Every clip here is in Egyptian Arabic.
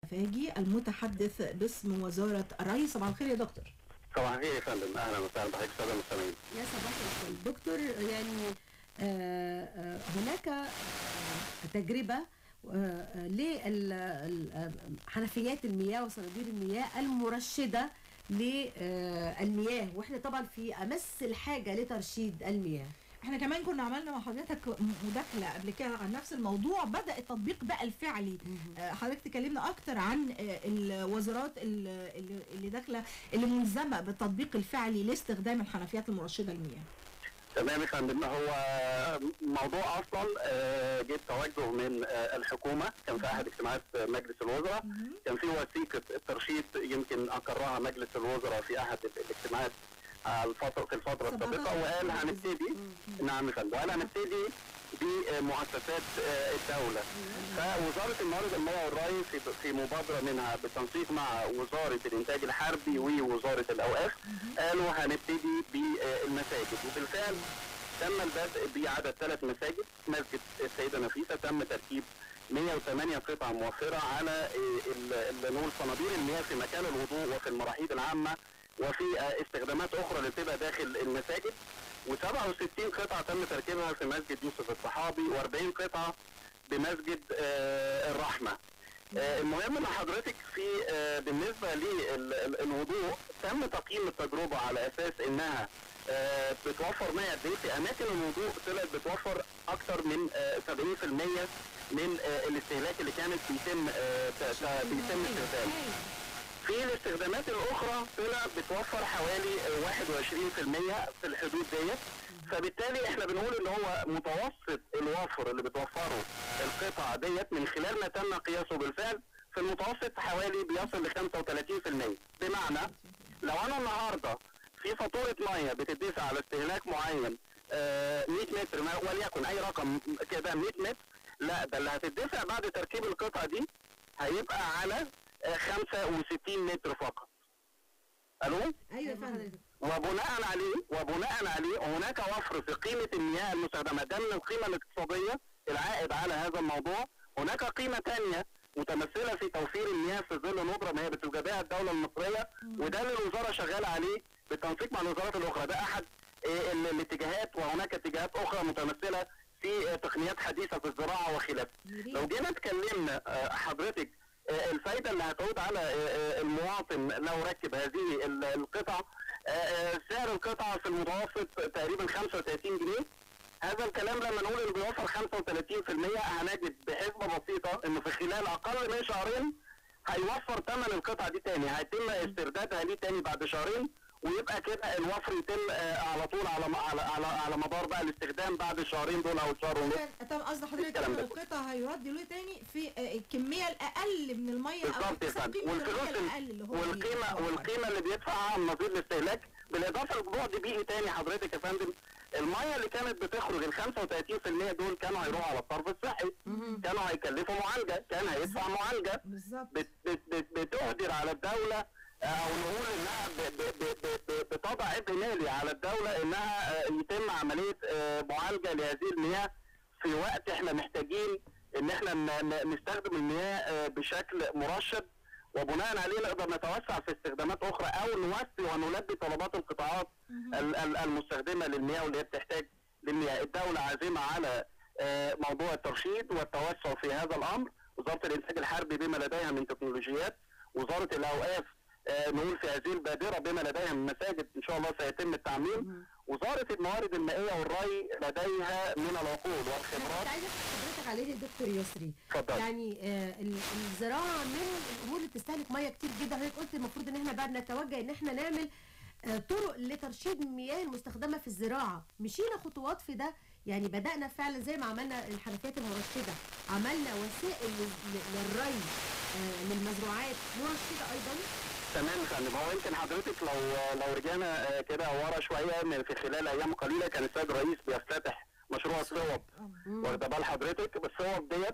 فاجي المتحدث باسم وزاره الري صباح الخير يا دكتور صباح الخير يا فندم اهلا وسهلا بحضرتك الساده المستمعين يا صباح الفل دكتور يعني آه، آه، هناك آه، تجربه لحنفيات المياه وصناديق المياه المرشده للمياه واحنا طبعا في امس الحاجه لترشيد المياه احنا كمان كنا عملنا مع حضرتك مداخله قبل كده عن نفس الموضوع بدا التطبيق بقى الفعلي آه، حضرتك تكلمنا اكتر عن آه، الوزارات اللي اللي داخله اللي ملزمه بالتطبيق الفعلي لاستخدام الحنفيات المرشده للمياه تمام يا فندم هو موضوع اصلا آه، جه توجه من آه، الحكومه كان في احد اجتماعات مجلس الوزراء كان في وثيقه الترشيد يمكن اقرها مجلس الوزراء في احد الاجتماعات آه، الفتره في الفتره السابقه وقال هنبتدي نعم يا فندم وقال هنبتدي بمؤسسات آه، الدوله فوزاره الموارد المائيه والري في في مبادره منها بالتنسيق مع وزاره الانتاج الحربي ووزاره الاوقاف قالوا هنبتدي بالمساجد وبالفعل تم البدء بعدد ثلاث مساجد مسجد السيده نفيسه تم تركيب 108 قطعة موفرة على آه، ال- ال- نقول صناديق المياه في مكان الوضوء وفي المراحيض العامة وفي آه، استخدامات أخرى اللي بتبقى داخل المساجد و67 قطعة تم تركيبها في مسجد يوسف الصحابي و40 قطعة بمسجد آه، الرحمة آه، المهم ان حضرتك في آه، بالنسبه للوضوء تم تقييم التجربه على اساس انها آه، بتوفر ميه قد ايه في اماكن الوضوء طلعت بتوفر اكثر من آه، 70% من آه، الاستهلاك اللي كانت بيتم آه، ت- ت- بيتم استخدامه في الاستخدامات الاخرى طلع بتوفر حوالي آه، 21% في الحدود ديت فبالتالي احنا بنقول ان هو متوسط الوفر اللي بتوفره القطع ديت من خلال ما تم قياسه بالفعل في المتوسط حوالي بيصل ل 35% بمعنى لو انا النهارده في فاتوره ميه بتدفع على استهلاك معين آه 100 متر ما- وليكن اي رقم كده 100 متر لا ده اللي هتدفع بعد تركيب القطعه دي هيبقى على آه 65 متر فقط الو ايوه يا فندم وبناء عليه وبناء عليه هناك وفر في قيمه المياه المستخدمه ده من القيمه الاقتصاديه العائد على هذا الموضوع هناك قيمه ثانيه متمثله في توفير المياه في ظل ندره ما هي بتوجد بها الدوله المصريه وده اللي الوزاره شغاله عليه بالتنسيق مع الوزارات الاخرى ده احد آه، ال- الاتجاهات وهناك اتجاهات اخرى متمثله في آه، تقنيات حديثه في الزراعه وخلافه لو جينا اتكلمنا آه، حضرتك آه، الفايده اللي هتعود على آه، آه، المواطن لو ركب هذه ال- القطع آه، آه، سعر القطعه في المتوسط تقريبا 35 جنيه هذا الكلام لما نقول انه بيوفر 35% هنجد بحسبه بسيطه انه في خلال اقل من شهرين هيوفر ثمن القطعه دي تاني هيتم استردادها ليه تاني بعد شهرين ويبقى كده الوفر يتم آه، على طول على على على, على مدار بقى الاستخدام بعد الشهرين دول او الشهر ونص طب قصد حضرتك الكلام ان ده. القطع هيرد له تاني في آه، الكميه الاقل من الميه او بالظبط يا حسب فندم قيمة المية والفلوس الاقل اللي هو والقيمه بيوفرها. والقيمه اللي بيدفعها النظير الاستهلاك بالاضافه لبعد بيئي تاني حضرتك يا فندم الميه اللي كانت بتخرج ال 35% دول كانوا هيروحوا على الصرف الصحي كانوا هيكلفوا معالجه كان هيدفع معالجه بالظبط بت بت بت بتهدر على الدولة آه، أو نقول إنها ب- ب- ب- ب- ب- بتضع عبء مالي على الدولة إنها آه، يتم عملية آه، معالجة لهذه المياه في وقت إحنا محتاجين إن إحنا ن- ن- نستخدم المياه آه، بشكل مرشد وبناء عليه نقدر نتوسع في استخدامات أخرى أو نوسع ونلبي طلبات القطاعات ال- ال- المستخدمة للمياه واللي هي بتحتاج للمياه الدولة عازمة على آه، موضوع الترشيد والتوسع في هذا الأمر وزارة الإنتاج الحربي بما لديها من تكنولوجيات وزارة الأوقاف آه، نقول في هذه البادرة بما لديها من مساجد إن شاء الله سيتم التعميم وزارة الموارد المائية والري لديها من العقول كنت والخبرات عايزه أسأل حضرتك عليه يا دكتور يسري اتفضل. يعني آه ال- الزراعه من الامور اللي بتستهلك ميه كتير جدا حضرتك قلت المفروض ان احنا بقى بنتوجه ان احنا نعمل آه طرق لترشيد المياه المستخدمه في الزراعه مشينا خطوات في ده يعني بدانا فعلا زي ما عملنا الحنفيات المرشده عملنا وسائل لل- ل- للري آه للمزروعات مرشده ايضا تمام يا فندم هو يمكن حضرتك لو لو رجعنا آه، كده ورا شوية من في خلال أيام قليلة كان السيد الرئيس بيفتتح مشروع الصوب واخده بال حضرتك بالصوب ديت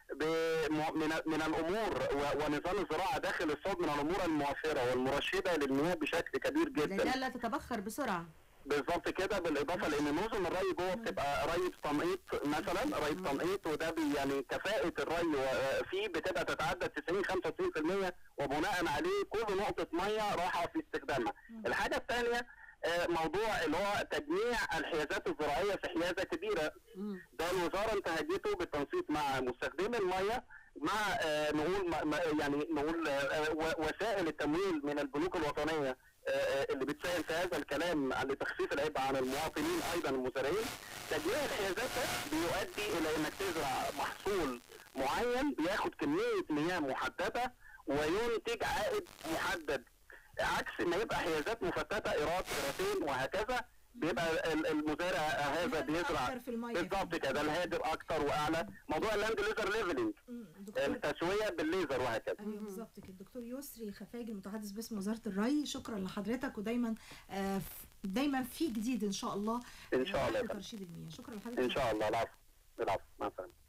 بم- من من الامور و- ونظام الزراعه داخل الصوب من الامور المؤثره والمرشده للمياه بشكل كبير لانها جدا لا تتبخر بسرعه بالظبط كده بالاضافه لان نظم الري جوه بتبقى ري بتنقيط مثلا ري بتنقيط وده بي يعني كفاءه الري و- فيه بتبقى تتعدى 90 95% وبناء عليه كل نقطه ميه راحه في استخدامها. الحاجه الثانيه موضوع اللي هو تجميع الحيازات الزراعيه في حيازه كبيره مم. ده الوزاره انتهجته بالتنسيق مع مستخدمي الميه مع آه، نقول ما- ما- يعني نقول آه، و- وسائل التمويل من البنوك الوطنيه آه، آه، اللي بتساهم في هذا الكلام لتخفيف العبء عن المواطنين ايضا المزارعين تجميع الحيازات ده بيؤدي الى انك تزرع محصول معين بياخد كميه مياه محدده وينتج عائد محدد عكس ما يبقى حيازات مفتته ايراد ايرادين وهكذا بيبقى ال- المزارع هذا الهادر بيزرع أكتر في المية بالظبط كمان. كده الهادر اكتر واعلى موضوع اللاند ليزر ليفلنج مم. دكتور التسويه بالليزر وهكذا ايوه بالظبط كده دكتور يسري خفاجي المتحدث باسم وزاره الري شكرا لحضرتك ودايما آه، ف- دايما في جديد ان شاء الله ان شاء الله آه، يا فندم. ترشيد المياه شكرا لحضرتك ان شاء الله العفو العفو مع السلامه